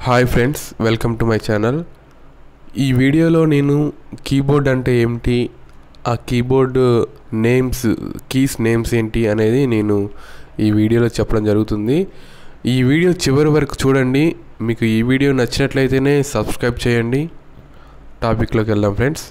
hi friends welcome to my channel ఈ వీడియోలో నేను కీబోర్డ్ అంటే ఏమిటి ఆ కీబోర్డ్ నేమ్స్ కీస్ నేమ్స్ ఏంటి అనేది నేను ఈ వీడియోలో చెప్పడం జరుగుతుంది ఈ వీడియో చివరి వరకు చూడండి మీకు ఈ వీడియో నచ్చినట్లయితేనే సబ్స్క్రైబ్ చేయండి టాపిక్లోకి వెళ్దాం ఫ్రెండ్స్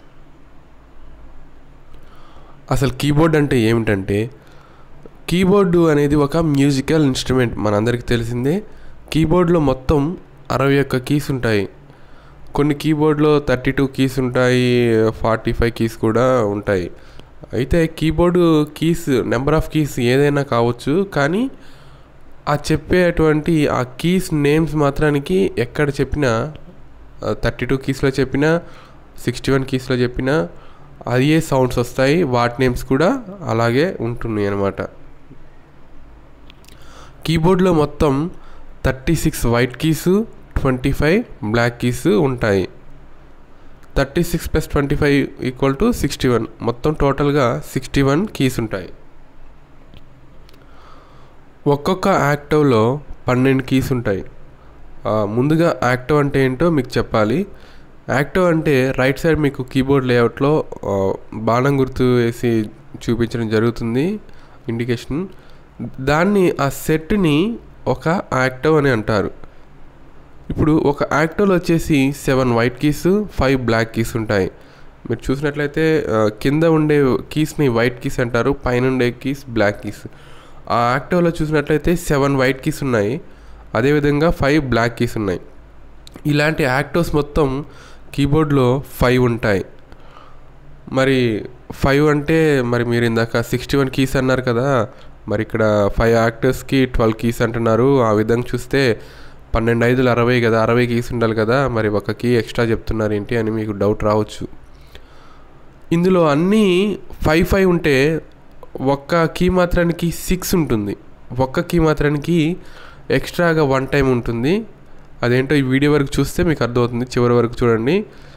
అసలు కీబోర్డ్ అంటే ఏమిటంటే కీబోర్డు అనేది ఒక మ్యూజికల్ ఇన్స్ట్రుమెంట్ మనందరికీ తెలిసిందే కీబోర్డ్లో మొత్తం అరవై ఒక్క కీస్ ఉంటాయి కొన్ని కీబోర్డ్లో థర్టీ టూ కీస్ ఉంటాయి ఫార్టీ ఫైవ్ కీస్ కూడా ఉంటాయి అయితే keyboard keys number of keys ఏదైనా కావచ్చు కానీ ఆ చెప్పేటువంటి ఆ కీస్ నేమ్స్ మాత్రానికి ఎక్కడ చెప్పినా థర్టీ టూ కీస్లో చెప్పినా సిక్స్టీ వన్ కీస్లో చెప్పినా అదే సౌండ్స్ వస్తాయి వాటి నేమ్స్ కూడా అలాగే ఉంటున్నాయి అన్నమాట కీబోర్డ్లో మొత్తం thirty six white keys twenty five black keys ఉంటాయి thirty six plus twenty five equal to sixty one మొత్తం టోటల్గా సిక్స్టీ వన్ కీస్ ఉంటాయి ఒక్కొక్క యాక్టివ్లో పన్నెండు కీస్ ఉంటాయి ఆ, ముందుగా యాక్టివ్ అంటే ఏంటో మీకు చెప్పాలి యాక్టివ్ అంటే రైట్ సైడ్ మీకు కీబోర్డ్ లేఅవుట్లో ఆ, బాణం గుర్తు వేసి చూపించడం జరుగుతుంది ఇండికేషన్ దాన్ని ఆ సెట్ని ఒక యాక్టివ్ అని అంటారు ఇప్పుడు ఒక యాక్టివ్లో వచ్చేసి seven white keys five black keys ఉంటాయి మీరు చూసినట్లయితే ఆ, కింద ఉండే కీస్ని వైట్ కీస్ అంటారు పైన ఉండే కీస్ బ్లాక్ కీస్ ఆ యాక్టివ్లో చూసినట్లయితే సెవెన్ వైట్ కీస్ ఉన్నాయి అదేవిధంగా ఫైవ్ బ్లాక్ కీస్ ఉన్నాయి ఇలాంటి యాక్టివ్స్ మొత్తం కీబోర్డ్లో ఫైవ్ ఉంటాయి మరి ఫైవ్ అంటే మరి మీరు ఇందాక సిక్స్టీ వన్ కీస్ అన్నారు కదా మరి ఇక్కడ ఫైవ్ యాక్టర్స్కి ట్వెల్వ్ కీస్ అంటున్నారు ఆ విధంగా చూస్తే పన్నెండు ఐదులు అరవై కదా అరవై కీస్ ఉండాలి కదా మరి ఒక కీ ఎక్స్ట్రా చెప్తున్నారు ఏంటి అని మీకు డౌట్ రావచ్చు ఇందులో అన్నీ ఫైవ్ ఫైవ్ ఉంటే ఒక్క కీ మాత్రానికి సిక్స్ ఉంటుంది ఒక్క కీ మాత్రానికి ఎక్స్ట్రాగా వన్ టైం ఉంటుంది అదేంటో ఈ వీడియో వరకు చూస్తే మీకు అర్థమవుతుంది చివరి వరకు చూడండి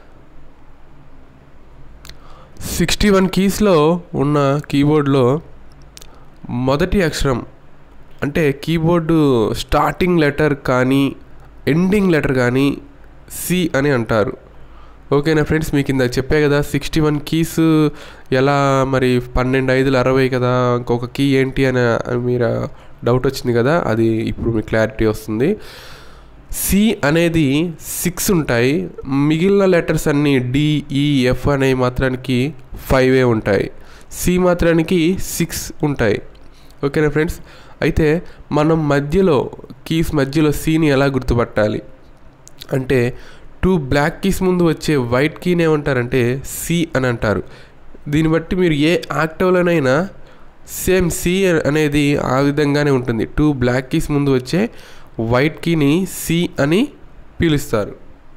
సిక్స్టీ వన్ కీస్లో ఉన్న కీబోర్డ్లో మొదటి అక్షరం అంటే కీబోర్డు స్టార్టింగ్ లెటర్ కానీ ఎండింగ్ లెటర్ కానీ సి అని అంటారు ఓకేనా ఫ్రెండ్స్ మీకు ఇందాక చెప్పే కదా సిక్స్టీ వన్ కీస్ ఎలా మరి పన్నెండు ఐదులు అరవై కదా ఇంకొక కీ ఏంటి అని మీరు డౌట్ వచ్చింది కదా అది ఇప్పుడు మీకు క్లారిటీ వస్తుంది సి అనేది సిక్స్ ఉంటాయి మిగిలిన లెటర్స్ అన్నీ డిఈఎఫ్ అనే మాత్రానికి ఫైవే ఉంటాయి సి మాత్రానికి సిక్స్ ఉంటాయి ఓకేనా ఫ్రెండ్స్ అయితే మనం మధ్యలో కీస్ మధ్యలో సీని ఎలా గుర్తుపట్టాలి అంటే టూ బ్లాక్ కీస్ ముందు వచ్చే వైట్ కీని ఏమంటారంటే సి అని అంటారు దీన్ని బట్టి మీరు ఏ యాక్టివ్లోనైనా సేమ్ సి అనేది ఆ విధంగానే ఉంటుంది టూ బ్లాక్ కీస్ ముందు వచ్చే వైట్ కీని సి అని పిలుస్తారు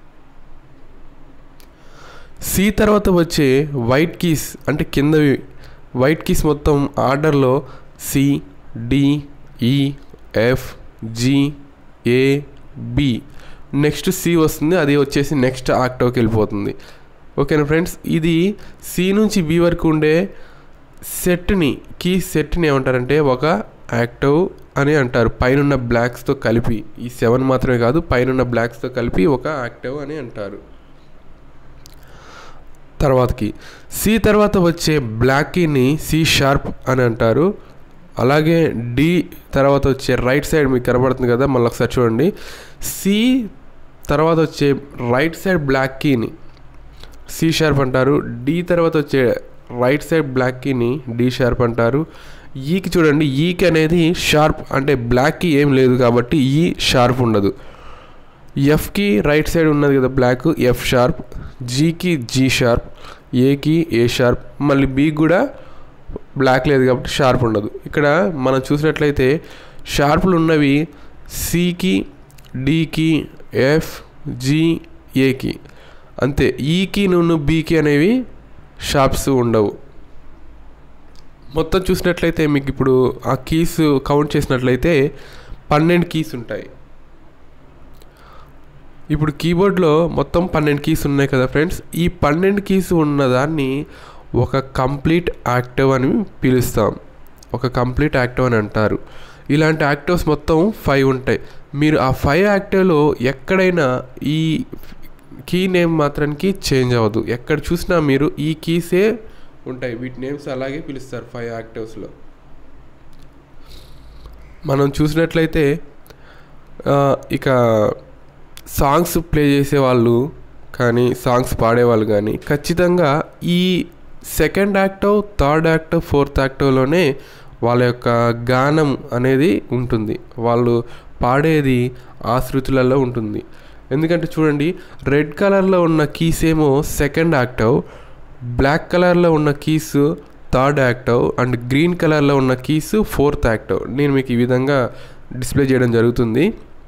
సి తర్వాత వచ్చే వైట్ కీస్ అంటే కిందవి వైట్ కీస్ మొత్తం ఆర్డర్లో C D E F G A B next C వస్తుంది అది వచ్చేసి నెక్స్ట్ ఆక్టోకి వెళ్ళిపోతుంది ఓకేనా ఫ్రెండ్స్ ఇది సి నుంచి బి వరకు ఉండే సెట్ని కీ సెట్ని ఏమంటారంటే ఒక యాక్టివ్ అని అంటారు పైన బ్లాక్స్తో కలిపి ఈ సెవెన్ మాత్రమే కాదు పైన బ్లాక్స్తో కలిపి ఒక యాక్టివ్ అని అంటారు తర్వాతకి సి తర్వాత వచ్చే బ్లాక్ కీని సి షార్ప్ అని అంటారు అలాగే డి తర్వాత వచ్చే రైట్ సైడ్ మీకు కనబడుతుంది కదా మళ్ళీ ఒకసారి చూడండి సి తర్వాత వచ్చే రైట్ సైడ్ బ్లాక్ కీని సి షార్ప్ అంటారు డి తర్వాత వచ్చే రైట్ సైడ్ బ్లాక్ కీని డి షార్ప్ అంటారు ఈకి చూడండి ఈకి అనేది షార్ప్ అంటే బ్లాక్కి ఏం లేదు కాబట్టి ఈ షార్ప్ ఉండదు ఎఫ్కి రైట్ సైడ్ ఉన్నది కదా బ్లాక్ ఎఫ్ షార్ప్ జీకి జీ షార్ప్ ఏకి ఏ షార్ప్ మళ్ళీ బీకి కూడా బ్లాక్ లేదు కాబట్టి షార్ప్ ఉండదు ఇక్కడ మనం చూసినట్లయితే షార్పులు ఉన్నవి సికి డికి ఎఫ్ జి ఏకి అంతే ఈకి నువ్వు బీకి అనేవి షార్ప్స్ ఉండవు మొత్తం చూసినట్లయితే మీకు ఇప్పుడు ఆ కీస్ కౌంట్ చేసినట్లయితే పన్నెండు కీస్ ఉంటాయి ఇప్పుడు కీబోర్డ్లో మొత్తం పన్నెండు కీస్ ఉన్నాయి కదా ఫ్రెండ్స్ ఈ పన్నెండు కీస్ ఉన్నదాన్ని ఒక కంప్లీట్ యాక్టివ్ అని పిలుస్తాం ఒక కంప్లీట్ యాక్టివ్ అని అంటారు ఇలాంటి యాక్టివ్స్ మొత్తం ఫైవ్ ఉంటాయి మీరు ఆ ఫైవ్ యాక్టివ్లో ఎక్కడైనా ఈ కీ నేమ్ మాత్రానికి చేంజ్ అవ్వదు ఎక్కడ చూసినా మీరు ఈ కీసే ఉంటాయి వీటి నేమ్స్ అలాగే పిలుస్తారు ఫైవ్ యాక్టివ్స్లో మనం చూసినట్లయితే ఆ, ఇక సాంగ్స్ ప్లే చేసేవాళ్ళు కానీ సాంగ్స్ పాడేవాళ్ళు కానీ ఖచ్చితంగా ఈ second octave third octave fourth యాక్టవ్లోనే వాళ్ళ యొక్క గానం అనేది ఉంటుంది వాళ్ళు పాడేది ఆ శృతులలో ఉంటుంది ఎందుకంటే చూడండి రెడ్ కలర్లో ఉన్న కీస్ ఏమో సెకండ్ యాక్టవ్ బ్లాక్ కలర్లో ఉన్న keys third octave and green కలర్లో ఉన్న కీస్ ఫోర్త్ యాక్టవ్ నేను మీకు ఈ విధంగా డిస్ప్లే చేయడం జరుగుతుంది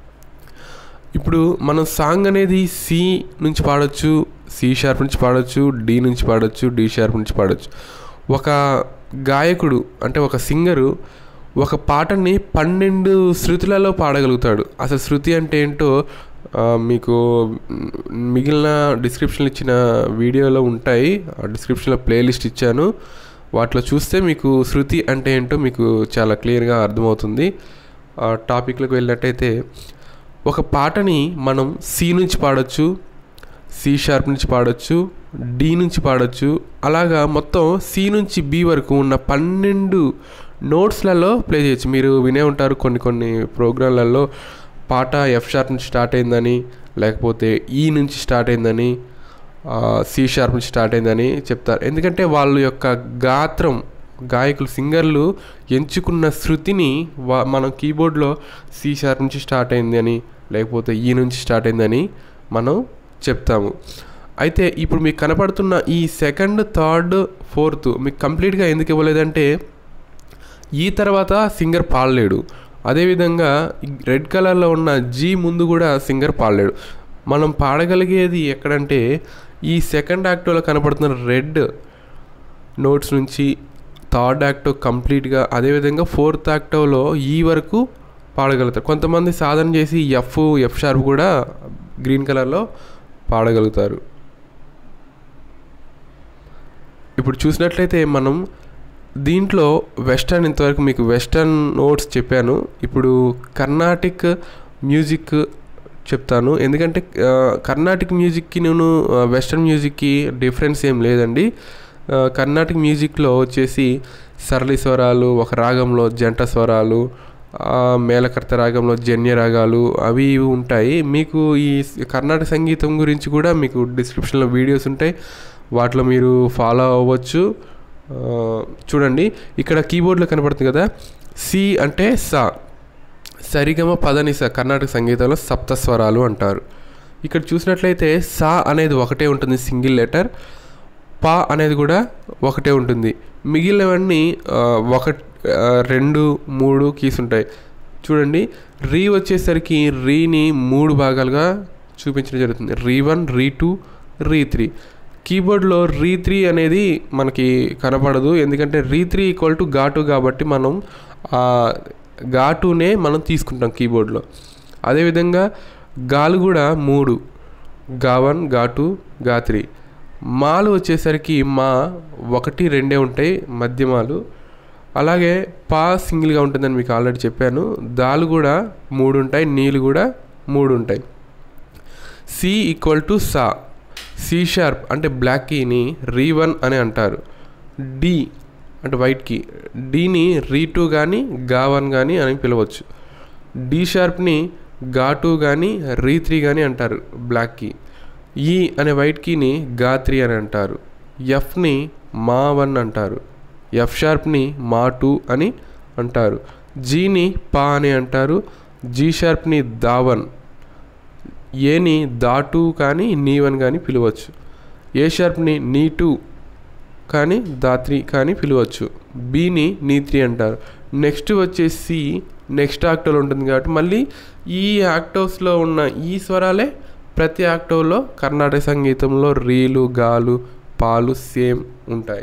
ఇప్పుడు మనం సాంగ్ అనేది సి నుంచి పాడొచ్చు సి షార్ప్ నుంచి పాడొచ్చు డి నుంచి పాడొచ్చు డి షార్ప్ నుంచి పాడొచ్చు ఒక గాయకుడు అంటే ఒక సింగరు ఒక పాటని పన్నెండు శృతులలో పాడగలుగుతాడు అసలు శృతి అంటే ఏంటో ఆ, మీకు మ్, మిగిలిన డిస్క్రిప్షన్ ఇచ్చిన వీడియోలో ఉంటాయి ఆ డిస్క్రిప్షన్లో ప్లేలిస్ట్ ఇచ్చాను వాటిలో చూస్తే మీకు శృతి అంటే ఏంటో మీకు చాలా క్లియర్గా అర్థమవుతుంది ఆ టాపిక్లోకి వెళ్ళినట్టయితే ఒక పాటని మనం సి నుంచి పాడొచ్చు సి షార్ప్ నుంచి పాడొచ్చు డి నుంచి పాడొచ్చు అలాగా మొత్తం సి నుంచి బి వరకు ఉన్న పన్నెండు నోట్స్లలో ప్లే చేయొచ్చు మీరు వినే ఉంటారు కొన్ని కొన్ని ప్రోగ్రాంలలో పాట ఎఫ్ షార్ప్ నుంచి స్టార్ట్ అయిందని లేకపోతే ఈ నుంచి స్టార్ట్ అయిందని సి షార్ప్ నుంచి స్టార్ట్ అయిందని చెప్తారు ఎందుకంటే వాళ్ళ యొక్క గాత్రం గాయకులు సింగర్లు ఎంచుకున్న శృతిని వా మనం కీబోర్డ్లో సి షార్ప్ నుంచి స్టార్ట్ అయింది అని లేకపోతే ఈ నుంచి స్టార్ట్ అయిందని మనం చెప్తాము అయితే ఇప్పుడు మీకు కనపడుతున్న ఈ సెకండ్ థర్డ్ ఫోర్త్ మీకు కంప్లీట్గా ఎందుకు ఇవ్వలేదంటే ఈ తర్వాత సింగర్ పాడలేడు అదేవిధంగా ఈ రెడ్ కలర్లో ఉన్న జీ ముందు కూడా సింగర్ పాడలేడు మనం పాడగలిగేది ఎక్కడంటే ఈ సెకండ్ యాక్టివ్లో కనపడుతున్న రెడ్ నోట్స్ నుంచి థర్డ్ యాక్టివ్ కంప్లీట్గా అదేవిధంగా ఫోర్త్ యాక్టివ్లో ఈ వరకు పాడగలుగుతారు కొంతమంది సాధన చేసి ఎఫ్ ఎఫ్ షార్ప్ కూడా గ్రీన్ కలర్లో పాడగలుగుతారు ఇప్పుడు చూసినట్లయితే మనం దీంట్లో వెస్టర్న్ ఇంతవరకు మీకు వెస్టర్న్ నోట్స్ చెప్పాను ఇప్పుడు కర్ణాటిక్ మ్యూజిక్ చెప్తాను ఎందుకంటే ఆ, కర్ణాటిక్ మ్యూజిక్కి నేను ఆ, వెస్టర్న్ మ్యూజిక్కి డిఫరెన్స్ ఏం లేదండి ఆ, కర్ణాటిక్ మ్యూజిక్లో వచ్చేసి సరళి స్వరాలు ఒక రాగంలో జంట స్వరాలు ఆ, మేళకర్త రాగంలో జన్య రాగాలు అవి ఇవి ఉంటాయి మీకు ఈ స్- కర్ణాటక సంగీతం గురించి కూడా మీకు డిస్క్రిప్షన్లో వీడియోస్ ఉంటాయి వాటిలో మీరు ఫాలో అవ్వచ్చు ఆ, చూడండి ఇక్కడ కీబోర్డ్లో కనపడుతుంది కదా సి అంటే సా సరిగమ పదనిస కర్ణాటక సంగీతంలో సప్త స్వరాలు అంటారు ఇక్కడ చూసినట్లయితే సా అనేది ఒకటే ఉంటుంది సింగిల్ లెటర్ పా అనేది కూడా ఒకటే ఉంటుంది మిగిలినవన్నీ ఆ, ఒక ఆ, రెండు మూడు కీస్ ఉంటాయి చూడండి రీ వచ్చేసరికి రీని మూడు భాగాలుగా చూపించడం జరుగుతుంది రీ వన్ రీ టూ రీ త్రీ కీబోర్డ్లో రీ త్రీ అనేది మనకి కనపడదు ఎందుకంటే రీ త్రీ ఈక్వల్ టు ఘాటు కాబట్టి మనం ఆ ఘాటునే మనం తీసుకుంటాం కీబోర్డ్లో అదేవిధంగా గాలు కూడా మూడు గా వన్ గా టూ గా త్రీ మాలు వచ్చేసరికి మా ఒకటి రెండే ఉంటాయి మధ్యమాలు అలాగే పా సింగిల్గా ఉంటుందని మీకు ఆల్రెడీ చెప్పాను దాలు కూడా మూడు ఉంటాయి నీళ్ళు కూడా మూడు ఉంటాయి సి ఈక్వల్ టు సా సి షార్ప్ అంటే బ్లాక్ కీని రీ వన్ అని అంటారు డి అంటే వైట్ కీ డీని రీ టూ కానీ గా వన్ కానీ అని పిలవచ్చు డి షార్ప్ని గా టూ కానీ రీ త్రీ కానీ అంటారు బ్లాక్ కీ ఈ అనే వైట్ కీని గా త్రీ అని అంటారు ఎఫ్ని మా వన్ అంటారు ఎఫ్ షార్ప్ని మా టూ అని అంటారు జీని పా అని అంటారు జీ షార్ప్ని దావన్ ఏని దాటు కానీ నీ వన్ కానీ పిలవచ్చు ఏ షార్ప్ని నీ టూ కానీ దాత్రి కానీ పిలవచ్చు బీని నీ త్రీ అంటారు నెక్స్ట్ వచ్చేసి నెక్స్ట్ ఆక్టోలో ఉంటుంది కాబట్టి మళ్ళీ ఈ ఆక్టోస్లో ఉన్న ఈ స్వరాలే ప్రతి ఆక్టోలో కర్ణాటక సంగీతంలో రీలు గాలు పాలు సేమ్ ఉంటాయి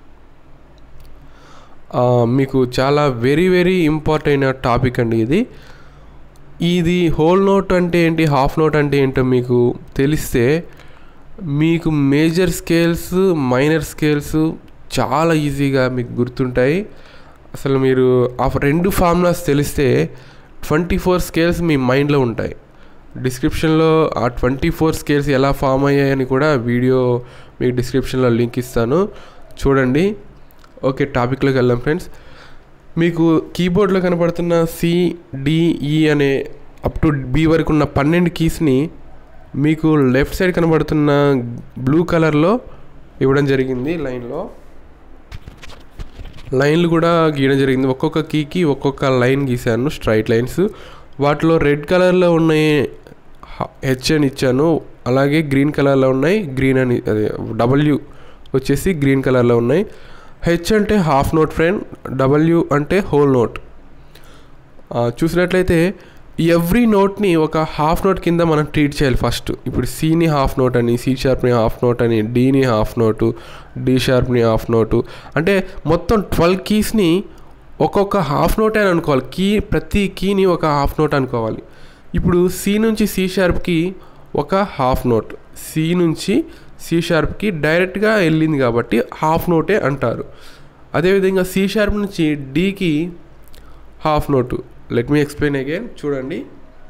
ఆ, మీకు చాలా వెరీ వెరీ ఇంపార్టెంట్ టాపిక్ అండి ఇది ఇది హోల్ నోట్ అంటే ఏంటి హాఫ్ నోట్ అంటే ఏంటో మీకు తెలిస్తే మీకు మేజర్ స్కేల్స్ మైనర్ స్కేల్స్ చాలా ఈజీగా మీకు గుర్తుంటాయి అసలు మీరు ఆ రెండు ఫార్ములాస్ తెలిస్తే ట్వంటీ ఫోర్ స్కేల్స్ మీ మైండ్లో ఉంటాయి డిస్క్రిప్షన్లో ఆ ట్వంటీ ఫోర్ స్కేల్స్ ఎలా ఫామ్ అయ్యాయని కూడా వీడియో మీకు డిస్క్రిప్షన్లో లింక్ ఇస్తాను చూడండి ఓకే టాపిక్లోకి వెళ్దాం ఫ్రెండ్స్ మీకు కీబోర్డ్లో కనపడుతున్న సి డిఈ అనే అప్ టు బి వరకు ఉన్న పన్నెండు కీస్ని మీకు లెఫ్ట్ సైడ్ కనబడుతున్న బ్లూ కలర్లో ఇవ్వడం జరిగింది లైన్లో లైన్లు కూడా గీయడం జరిగింది ఒక్కొక్క కీకి ఒక్కొక్క లైన్ గీశాను స్ట్రైట్ లైన్స్ వాటిలో రెడ్ కలర్లో ఉన్నాయి హెచ్ అని ఇచ్చాను అలాగే గ్రీన్ కలర్లో ఉన్నాయి గ్రీన్ అని అదే డబ్ల్యూ వచ్చేసి గ్రీన్ కలర్లో ఉన్నాయి హెచ్ అంటే హాఫ్ నోట్ ఫ్రెండ్ డబ్ల్యూ అంటే హోల్ నోట్ చూసినట్లయితే ఎవ్రీ నోట్ని ఒక హాఫ్ నోట్ కింద మనం ట్రీట్ చేయాలి ఫస్ట్ ఇప్పుడు సిని హాఫ్ నోట్ అని సి షార్ప్ని హాఫ్ నోట్ అని డీని హాఫ్ నోటు డి షార్ప్ని హాఫ్ నోటు అంటే మొత్తం ట్వెల్వ్ కీస్ని ఒక్కొక్క హాఫ్ నోట్ అని అనుకోవాలి కీ ప్రతి కీని ఒక హాఫ్ నోట్ అనుకోవాలి ఇప్పుడు సి నుంచి సి షార్ప్కి ఒక హాఫ్ నోట్ సి నుంచి సి షార్ప్కి డైరెక్ట్గా వెళ్ళింది కాబట్టి హాఫ్ నోటే అంటారు అదేవిధంగా సి షార్ప్ నుంచి డీకి half note let me explain again చూడండి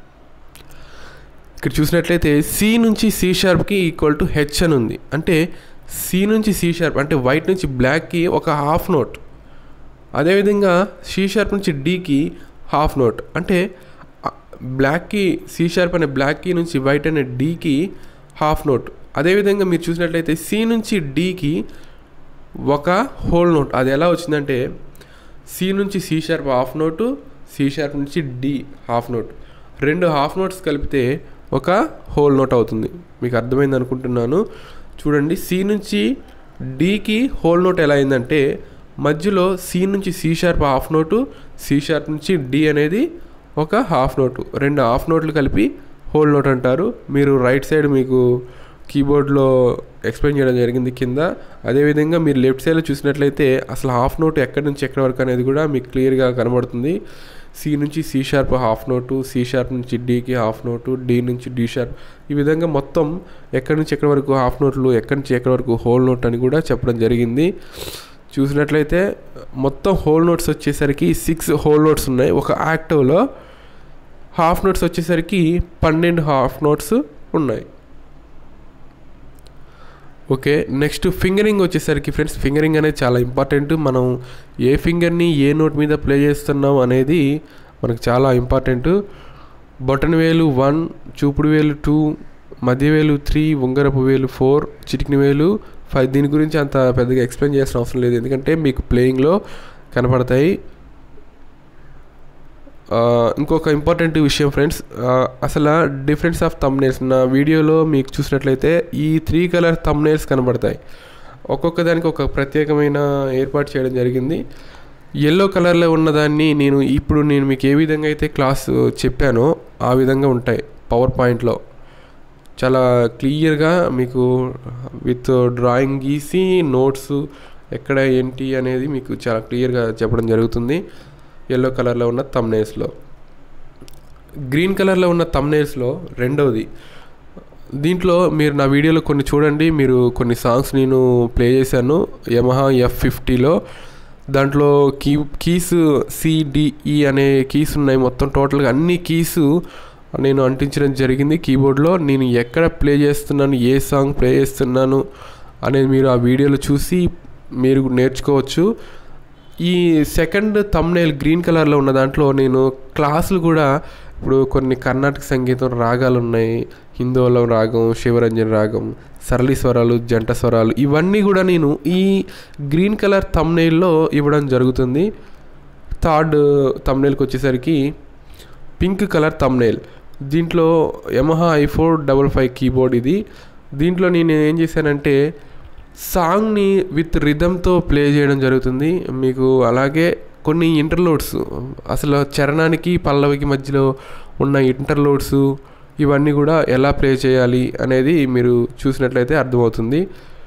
ఇక్కడ చూసినట్లయితే సి నుంచి సి షార్ప్కి ఈక్వల్ టు హెచ్ అని ఉంది అంటే సి నుంచి సి షార్ప్ అంటే వైట్ నుంచి బ్లాక్కి ఒక హాఫ్ నోట్ అదేవిధంగా సి షార్ప్ నుంచి డీకి హాఫ్ నోట్ అంటే బ్లాక్కి సి షార్ప్ అనే బ్లాక్కి నుంచి వైట్ అనే డీకి హాఫ్ నోట్ అదేవిధంగా మీరు చూసినట్లయితే సి నుంచి డీకి ఒక హోల్ నోట్ అది ఎలా వచ్చిందంటే సి నుంచి C sharp half note C sharp నుంచి డి హాఫ్ నోట్ రెండు హాఫ్ నోట్స్ కలిపితే ఒక హోల్ నోట్ అవుతుంది మీకు అర్థమైంది అనుకుంటున్నాను చూడండి సి నుంచి డీకి హోల్ నోట్ ఎలా అయిందంటే మధ్యలో సి నుంచి C sharp half note C sharp నుంచి డి అనేది ఒక హాఫ్ నోటు రెండు హాఫ్ నోట్లు కలిపి హోల్ నోట్ అంటారు మీరు రైట్ సైడ్ మీకు కీబోర్డ్లో ఎక్స్ప్లెయిన్ చేయడం జరిగింది కింద అదేవిధంగా మీరు లెఫ్ట్ సైడ్లో చూసినట్లయితే అసలు హాఫ్ నోట్ ఎక్కడి నుంచి ఎక్కడి వరకు అనేది కూడా మీకు క్లియర్గా కనబడుతుంది సి నుంచి C sharp half note C sharp నుంచి డీకి హాఫ్ నోటు డి నుంచి డి షార్ప్ ఈ విధంగా మొత్తం ఎక్కడి నుంచి ఎక్కడి వరకు హాఫ్ నోట్లు ఎక్కడి నుంచి ఎక్కడి వరకు హోల్ నోట్ అని కూడా చెప్పడం జరిగింది చూసినట్లయితే మొత్తం హోల్ నోట్స్ వచ్చేసరికి సిక్స్ హోల్ నోట్స్ ఉన్నాయి ఒక యాక్టివ్లో హాఫ్ నోట్స్ వచ్చేసరికి పన్నెండు హాఫ్ నోట్స్ ఉన్నాయి ఓకే నెక్స్ట్ ఫింగరింగ్ వచ్చేసరికి ఫ్రెండ్స్ ఫింగరింగ్ అనేది చాలా ఇంపార్టెంట్ మనం ఏ ఫింగర్ని ఏ నోట్ మీద ప్లే చేస్తున్నాం అనేది మనకు చాలా ఇంపార్టెంట్ బటన్ వేలు వన్ చూపుడు వేలు టూ మధ్య వేలు త్రీ ఉంగరపు వేలు ఫోర్ చిటికిన వేలు ఫైవ్ దీని గురించి అంత పెద్దగా ఎక్స్ప్లెయిన్ చేయాల్సిన అవసరం లేదు ఎందుకంటే మీకు ప్లేయింగ్లో కనపడతాయి ఇంకొక ఇంపార్టెంట్ విషయం ఫ్రెండ్స్ అసలు డిఫరెన్స్ ఆఫ్ తమ్నేల్స్ నా వీడియోలో మీకు చూసినట్లయితే ఈ త్రీ కలర్ తమ్నేల్స్ కనబడతాయి ఒక్కొక్క దానికి ఒక ప్రత్యేకమైన ఏర్పాటు చేయడం జరిగింది ఎల్లో కలర్లో ఉన్నదాన్ని నేను ఇప్పుడు నేను మీకు ఏ విధంగా అయితే క్లాస్ చెప్పానో ఆ విధంగా ఉంటాయి పవర్ పాయింట్లో చాలా క్లియర్గా మీకు విత్ డ్రాయింగ్ గీసి నోట్స్ ఎక్కడ ఏంటి అనేది మీకు చాలా క్లియర్గా చెప్పడం జరుగుతుంది ఎల్లో కలర్లో ఉన్న తమ్నేల్స్లో గ్రీన్ కలర్లో ఉన్న తమ్నేల్స్లో రెండవది దీంట్లో మీరు నా వీడియోలో కొన్ని చూడండి మీరు కొన్ని సాంగ్స్ నేను ప్లే చేశాను యమహా ఎఫ్ ఫిఫ్టీలో దాంట్లో కీ కీస్ సిడిఈ అనే కీస్ ఉన్నాయి మొత్తం టోటల్గా అన్ని కీస్ నేను అంటించడం జరిగింది కీబోర్డ్లో నేను ఎక్కడ ప్లే చేస్తున్నాను ఏ సాంగ్ ప్లే చేస్తున్నాను అనేది మీరు ఆ వీడియోలో చూసి మీరు నేర్చుకోవచ్చు ఈ సెకండ్ తమ్నేల్ గ్రీన్ కలర్లో ఉన్న దాంట్లో నేను క్లాసులు కూడా ఇప్పుడు కొన్ని కర్ణాటక సంగీతం రాగాలు ఉన్నాయి హిందోళం రాగం శివరంజన్ రాగం సరళి స్వరాలు జంట స్వరాలు ఇవన్నీ కూడా నేను ఈ గ్రీన్ కలర్ తమ్నేల్లో ఇవ్వడం జరుగుతుంది థర్డ్ తమ్నేల్కి వచ్చేసరికి పింక్ కలర్ తమ్నేల్ దీంట్లో Yamaha I four double five keyboard ఇది దీంట్లో నేను ఏం చేశానంటే సాంగ్ని విత్ రిథమ్తో ప్లే చేయడం జరుగుతుంది మీకు అలాగే కొన్ని ఇంటర్లోడ్స్ అసలు చరణానికి పల్లవికి మధ్యలో ఉన్న ఇంటర్లోడ్స్ ఇవన్నీ కూడా ఎలా ప్లే చేయాలి అనేది మీరు చూసినట్లయితే అర్థమవుతుంది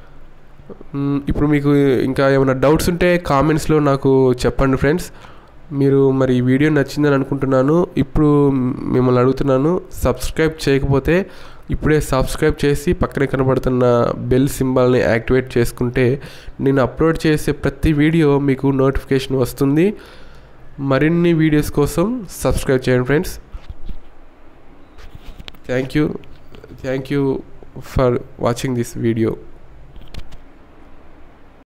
ఇప్పుడు మీకు ఇంకా ఏమైనా డౌట్స్ ఉంటే కామెంట్స్లో నాకు చెప్పండి ఫ్రెండ్స్ మీరు మరి ఈ వీడియో నచ్చిందని అనుకుంటున్నాను ఇప్పుడు మిమ్మల్ని అడుగుతున్నాను సబ్స్క్రైబ్ చేయకపోతే ఇప్పుడే సబ్స్క్రైబ్ చేసి పక్కనే కనబడుతున్న బెల్ సింబల్ని యాక్టివేట్ చేసుకుంటే నేను అప్లోడ్ చేసే ప్రతి వీడియో మీకు నోటిఫికేషన్ వస్తుంది మరిన్ని వీడియోస్ కోసం సబ్స్క్రైబ్ చేయండి friends thank you thank you for watching this video